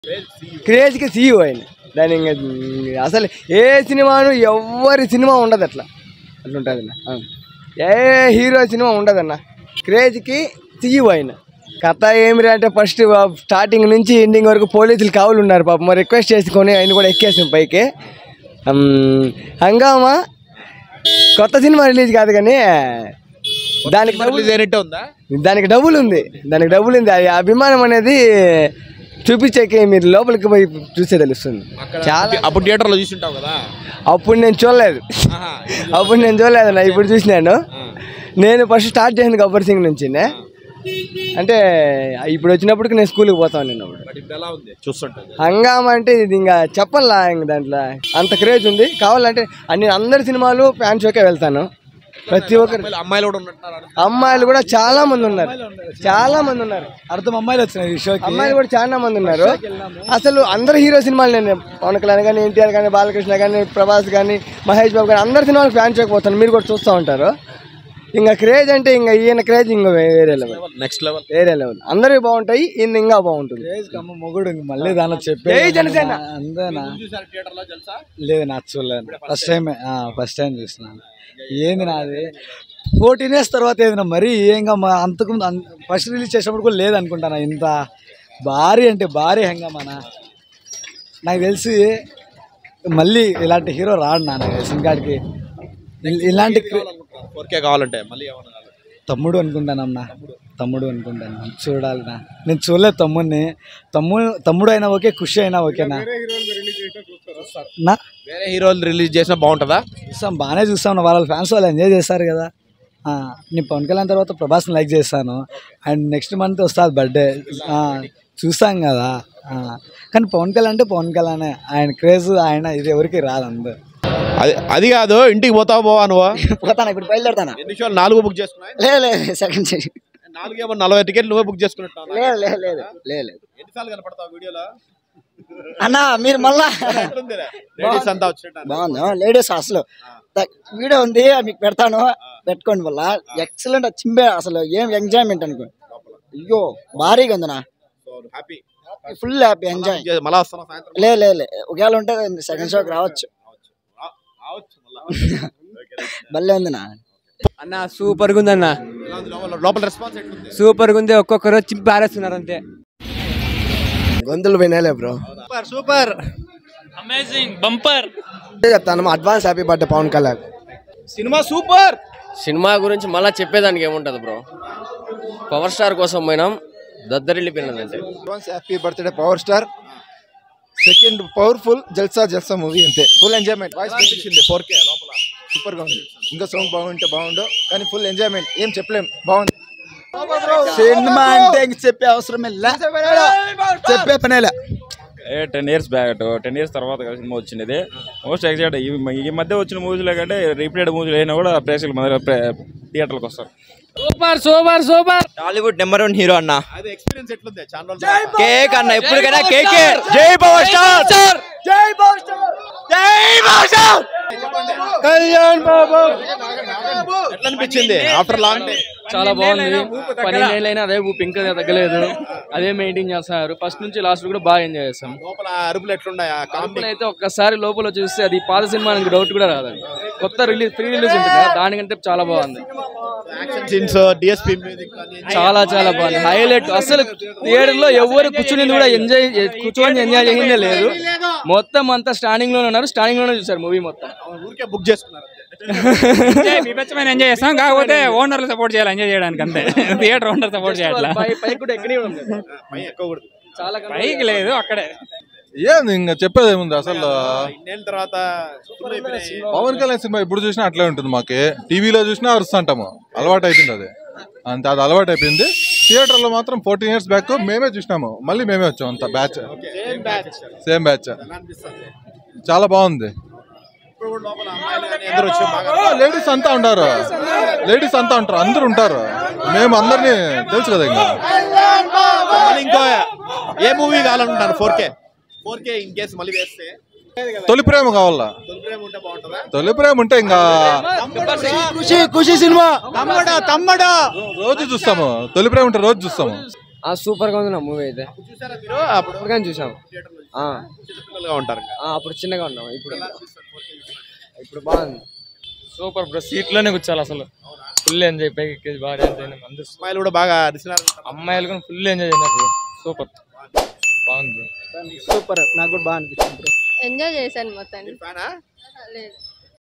క్రేజ్కి CEO ఆయన దాని ఇంకా అసలు ఏ సినిమాను ఎవరి సినిమా ఉండదు అట్లా అట్లుంటుంది అన్న ఏ హీరో సినిమా ఉండదన్న క్రేజ్కి సీఈఓ ఆయన కథ ఏమిరా అంటే ఫస్ట్ స్టార్టింగ్ నుంచి ఎండింగ్ వరకు పోలీసులు కావులు ఉన్నారు పాపం మరి రిక్వెస్ట్ చేసుకొని ఆయన కూడా ఎక్కేసాం పైకి ఉమ్, హంగామా కొత్త సినిమా రిలీజ్ కాదు కానీ దానికి రిలీజ్ అయినట్టే ఉందా దానికి డబ్బులు ఉంది దానికి డబ్బులు ఉంది ఆ అభిమానం అనేది చూపించాకే మీరు లోపలికి పోయి చూసే తెలుస్తుంది చాలా అప్పుడు థియేటర్లో చూసింటావు కదా అప్పుడు నేను చూడలేదు ఆహా. అప్పుడు నేను చూడలేదు నా ఇప్పుడు చూసినాను నేను ఫస్ట్ స్టార్ట్ చేసింది గబ్బర్ సింగ్ నుంచి అంటే ఇప్పుడు వచ్చినప్పటికి నేను స్కూల్కి పోతాను నేను అప్పుడు బట్ ఇప్పుడు ఎలా ఉంది చూస్తుంటుంది హంగామా అంటే ఇది ఇంకా చెప్పాలా ఇంక దాంట్లో అంత క్రేజ్ ఉంది కావాలంటే అన్ని అందరి సినిమాలు ఫ్యాన్ షోకే వెళ్తాను ప్రతి ఒక్కరు అమ్మాయిలు- అమ్మాయిలు కూడా ఉన్నట్టున్నారు అమ్మాయిలు కూడా చాలా మంది ఉన్నారు చాలా మంది ఉన్నారు అర్థం అమ్మాయిలు వచ్చినాయి ఈ షోకి అమ్మాయిలు కూడా చాలా మంది ఉన్నారు అసలు అందరు హీరో సినిమాలు నేను పవన్ కళ్యాణ్ కానీ ఎన్టీఆర్ కానీ బాలకృష్ణ కానీ ప్రభాస్ కానీ మహేష్ బాబు కానీ అందరి సినిమాలు ఫ్యాన్ చేయకపోతాను మీరు కూడా చూస్తూ ఉంటారు ఇంకా క్రేజ్ అంటే ఇంకా ఈయన క్రేజ్ ఇంకా వేరే లెవెల్ నెక్స్ట్ లెవెల్ వేరే లెవెల్ అందరివి బాగుంటాయి ఈయన ఇంకా బాగుంటుంది అమ్మ మొగుడు ఇంక మళ్ళీ దానిలో చెప్పే జై జనసేన. అంతేనా చూసారు థియేటర్లో తెలుసా లేదు నా చూడలేదు ఫస్ట్ టైం ఫస్ట్ టైం చూసినాను ఏంది నాది ఫోర్టీన్ ఇయర్స్ తర్వాత ఏదైనా మరీ ఏంగా మా అంతకు ఫస్ట్ రిలీజ్ చేసినప్పుడు కూడా లేదనుకుంటాను ఇంత భారీ అంటే భారీ హంగామానా నాకు తెలిసి మళ్ళీ ఇలాంటి హీరో రాడు నా నాకు తెలిసిన కాడికి ఇల్- ఇలాంటి క్రి- ఫోర్ కే కావాలంటే మళ్ళీ ఏమన్నా కావాలి తమ్ముడు అనుకుంటానమ్మా తమ్ముడు అనుకుంటాను చూడాలి నా నేను చూడలేదు తమ్ముడిని తమ్ముడు తమ్ముడు అయినా ఓకే ఖుషి అయినా ఓకేనా నా వేరే హీరోలు రిలీజ్ చేసినా బాగుంటుందా చూస్తాం బాగానే చూస్తాం నా వాళ్ళ ఫ్యాన్స్ వాళ్ళు ఎంజాయ్ చేస్తారు కదా ఆ, నేను పవన్ కళ్యాణ్ తర్వాత ప్రభాస్ని లైక్ చేస్తాను అండ్ నెక్స్ట్ మంత్ వస్తుంది బర్త్డే చూస్తాం కదా ఆ, కానీ పవన్ కళ్యాణ్ అంటే పవన్ కళ్యాణ్ ఆయన క్రేజ్ ఆయన ఇది ఎవరికి రాదు అందరు అది అది కాదు ఇంటికి పోతావు పోవా నువ్వు పోతాను ఇప్పుడు బయలుదేరుతానా ఎన్ని షోలు నాలుగు బుక్ చేసుకున్నాయి లేదు లేదు సెకండ్ సీట్ నాలుగు ఏమో నలభై టికెట్లు నువ్వే బుక్ చేసుకున్నట్టు లేదు లేదు లేదు లేదు లేదు ఎన్నిసార్లు కనపడతావు వీడియోలో అన్న మీరు మళ్ళా లేడీస్ అంతా వచ్చినట్టు బాగుంది లేడీస్ అసలు ద- వీడియో ఉంది మీకు పెడతాను పెట్టుకోండి వల్ల ఎక్సలెంట్ చింపే అసలు ఏం ఎంజాయ్మెంట్ అనుకో అయ్యో భారీగా ఉందనా హ్యాపీ ఫుల్ హ్యాపీ ఎంజాయ్ మళ్ళా వస్తాను సాయంత్రం లే లే లే ఒకవేళ ఉంటే సెకండ్ షోకి రావచ్చు రావచ్చు మళ్ళా భలే ఉందినా అన్న సూపర్గా ఉంది అన్న ఎలా ఉంది లోపల లోపల రెస్పాన్స్ ఎట్లుంది సూపర్గా ఉంది ఒక్కొక్కరు చింపి పారేస్తున్నారు అంతే గొంతులు పోయినాలే bro super super amazing bumper చెప్తాను advance happy birthday Pawan Kalyan cinema super cinema గురించి మళ్ళీ చెప్పేదానికి ఏముంటుంది బ్రో పవర్ స్టార్ కోసం పోయినాం దద్దరిల్లిపోయినదంటే advance happy birthday power star second powerful Jalsa Jalsa movie అంతే ఫుల్ ఎంజాయ్మెంట్ వాయిస్ అనిపించింది ఫోర్ కే లోపల సూపర్ గా ఉంది ఇంకా సాంగ్ బాగుంటే బాగుండు కానీ ఫుల్ ఎంజాయ్మెంట్ ఏం చెప్పలేం బాగుంది సినిమా అంటే ఇంక చెప్పే అవసరం లే చెప్పే పనేలే ten years back ten years తర్వాత కదా సినిమా వచ్చింది ఇది మోస్ట్ ఎగ్జైట్ ఈ మధ్య వచ్చిన మూవీస్లో కంటే రిపీటెడ్ మూవీలు అయినా కూడా ప్రేక్షకులు మన థియేటర్లకు వస్తారు super super super Tollywood number one hero అన్న అది ఎక్స్పీరియన్స్ ఎట్లుంది ఛానల్ కేక్ అన్న ఎప్పటికైనా కేకే జై పవర్ స్టార్ కళ్యాణ్ బాబు ఎట్లా అనిపించింది ఆఫ్టర్ లాంగ్ డే చాలా బాగుంది పన్నెండు అయినా అదే ఊపి ఇంకా తగ్గలేదు అదే మెయింటైన్ చేస్తున్నారు ఫస్ట్ నుంచి లాస్ట్ కూడా బాగా ఎంజాయ్ చేస్తాం లోపల అరుపులు ఎట్లున్నాయి లోపల కామెడీ అయితే ఒక్కసారి లోపల చూస్తే అది పాత సినిమా నాకు డౌట్ కూడా రాదండి కొత్త రిలీజ్ ఫ్రీ రిలీజ్ ఉంటుంది కదా దానికంటే చాలా బాగుంది యాక్షన్ సీన్స్ డిఎస్పీ మ్యూజిక్ చాలా చాలా బాగుంది హైలైట్ అసలు థియేటర్ లో ఎవరు కూర్చుని కూడా ఎంజాయ్ కూర్చొని ఎంజాయ్ చేసిందే లేదు మొత్తం అంతా స్టాండింగ్ లోనే ఉన్నారు స్టాండింగ్ లోనే చూసారు మూవీ మొత్తం ఊరికే బుక్ చేసుకున్నారు విపచ్చమైన ఎంజాయ్ చేస్తాం కాకపోతే ఓనర్లు సపోర్ట్ చేయాలి ఎంజాయ్ చేయడానికి అంతే థియేటర్ ఓనర్ సపోర్ట్ చేయాలి పై- పైకి కూడా ఎక్కడే ఉంది పై ఎక్కకూడదు చాలా పైకి లేదు అక్కడే ఏంది ఇంకా చెప్పేది ఏముంది అసలు ఇన్నేళ్ళ తర్వాత సుత్తులు అయిపోయినాయి. పవన్ కళ్యాణ్ సినిమా ఎప్పుడు చూసినా అట్లే ఉంటుంది మాకి టీవీలో చూసినా అరుస్తుంటాము అలవాటు అయిపోయింది అది అంతే అది అలవాటు అయిపోయింది థియేటర్లో మాత్రం ఫోర్టీన్ ఇయర్స్ బ్యాక్ మేమే చూసినాము మళ్ళీ మేమే వచ్చాం అంత batch same batch same batch ఎలా అనిపిస్తుంది చాలా బాగుంది ఇప్పుడు కూడా లోపల అమ్మాయిలు కానీ అందరూ వచ్చి బాగా లేడీస్ అంతా ఉంటారు లేడీస్ అంతా ఉంటారు అందరు ఉంటారు మేము అందరినీ తెలుసు కదా ఇంకా మళ్ళీ ఇంకో ఏ మూవీ కావాలనుకుంటాను four K four K in case మళ్ళీ వేస్తే తొలి ప్రేమ కావాలా తొలి ప్రేమ ఉంటే బాగుంటుందా తొలి ప్రేమ ఉంటే ఇంకా ఖుషి ఖుషి సినిమా తమ్మడా తమ్మడా రోజు చూస్తాము తొలి ప్రేమ ఉంటే రోజు చూస్తాము సూపర్గా ఉంది నా మూవీ అయితే చూసారా మీరు అప్పుడు ఇప్పటికైనా చూసాం ఆ. చిన్నపిల్లలుగా ఉంటారు ఇంకా. ఆ, అప్పుడు చిన్నగా ఉన్నాం ఇప్పుడు ఇప్పుడు బాగుంది సూపర్ బ్రో సీట్లోనే కూర్చోాలి అసలు ఫుల్ ఎంజాయ్ పైకి ఎక్కేసి బాగా ఎంజాయ్ అయినాం అందరూ అమ్మాయిలు కూడా బాగా అరిసినారు అమ్మాయిలు కూడా ఫుల్ ఎంజాయ్ అయినారు బ్రో సూపర్ బాగుంది బ్రో సూపర్ నాకు కూడా బాగా అనిపించింది బ్రో ఎంజాయ్ చేశాను మొత్తాన్ని ఫ్యానా లేదు